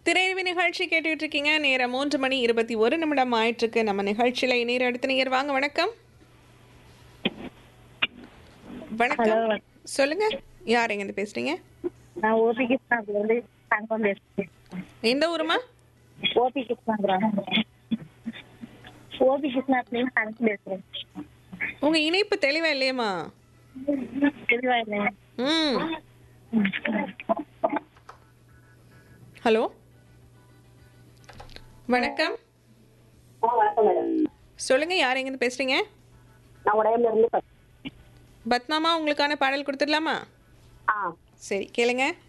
திரையரவி நிகழ்ச்சி கேட்டுட்டு இருக்கீங்க நேரம் மூன்று மணி இருபத்தி ஒரு நிமிடம் ஆயிட்டிருக்கு நம்ம நிகழ்ச்சியில இணையர் அடுத்த நேயர் வாங்க வணக்கம் வணக்கம் சொல்லுங்க யார் எங்க இருந்து பேசுறீங்க நான் ஓபி கிருஷ்ணாபுரம் வந்து தங்கம் பேசுறேன் எந்த ஊருமா ஓபி கிருஷ்ணாபுரம் ஓபி கிருஷ்ணாபுரம் தங்கம் பேசுறேன் உங்க இணைப்பு தெளிவா இல்லையம்மா தெளிவா இல்லை ம் ஹலோ வணக்கம் வணக்கம் மேடம் சொல்லுங்க யார் எங்க இருந்து பேசுறீங்க நான் உடையம்ல இருந்து பத்மாமா உங்களுக்கான பாடல் கொடுத்துடலாமா ஆ சரி கேளுங்க